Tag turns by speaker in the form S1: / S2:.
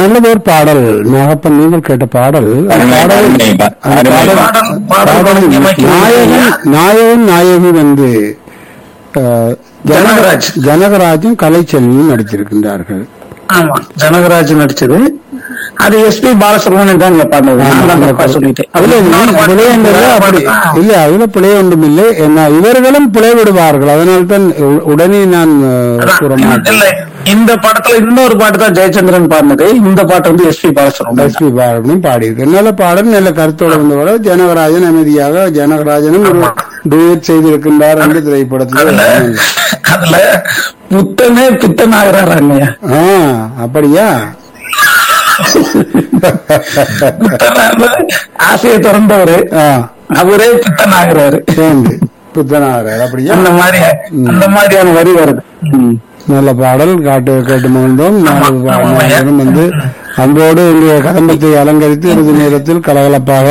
S1: நல்லதொரு பாடல் நாகப்பன் நீங்கள் கேட்ட பாடல் அந்த பாடல்
S2: அருமை,
S1: அந்த
S2: அருமை.
S1: பாடல்
S3: பாடல், பாடல்
S1: பாடல்
S3: இயக்கி
S1: நாயகன் நாயகன் நாயகி வந்து அஹ், ஜனக-
S3: ஜனகராஜ்.
S1: ஜனகராஜும் கலைச்செல்வியும் நடித்திருக்கின்றார்கள்
S3: ஆமா ஜனகராஜ் நடிச்சது அது எஸ்பி பாலசுப்ரமணியன் தான் இங்க பாடினது நான் தான் தப்பா சொல்லிட்டேன்
S1: அதுல
S3: இன்னொரு பாட்டு
S1: பிழை என்பது அப்படி
S3: ஆ.
S1: இல்ல அதுல பிழை ஒன்றும் இல்லை என்ன இவர்களும் பிழை விடுவார்கள் அதனால் தான் உ- உடனே நான் அஹ்,
S3: அதான்,
S1: கூற மாட்டேன்
S3: இல்ல இந்த படத்துல இன்னொரு பாட்டு தான் ஜெயச்சந்திரன் பாடினது இந்த பாட்டு வந்து எஸ்பி பாலசுப்ரமணியன்
S1: எஸ்பி பாலனும் பாடியிருக்கு நல்ல பாடல் நல்ல கருத்தோடு வந்தவரை ஜனகராஜன் அமைதியாக ஜனகராஜனும் ஒரு டூயட் செய்திருக்கின்றார் என்று திரைப்படத்தில்
S3: அதுல அதுல புத்தனே பித்தன் ஆகிறாரு அண்ணையா
S1: ஆ அப்படியா
S3: புத்தன் ஆசையை திறந்தவரு
S1: ஆ
S3: அவரே பித்தன் ஆகிறாரு
S1: சேர்ந்து புத்தனாகிறார் அப்படியா
S3: அந்த மாதிரி அந்த மாதிரியான வரி வருது ம்.
S1: நல்ல பாடல் காட்டு கேட்டு மகிழ்ந்தோம் நாலு
S3: ஆமா, ஆமா.
S1: பாடலும் வந்து அன்போடு இன்றைய கதம்பத்தை அலங்கரித்து இறுதி நேரத்தில் கலகலப்பாக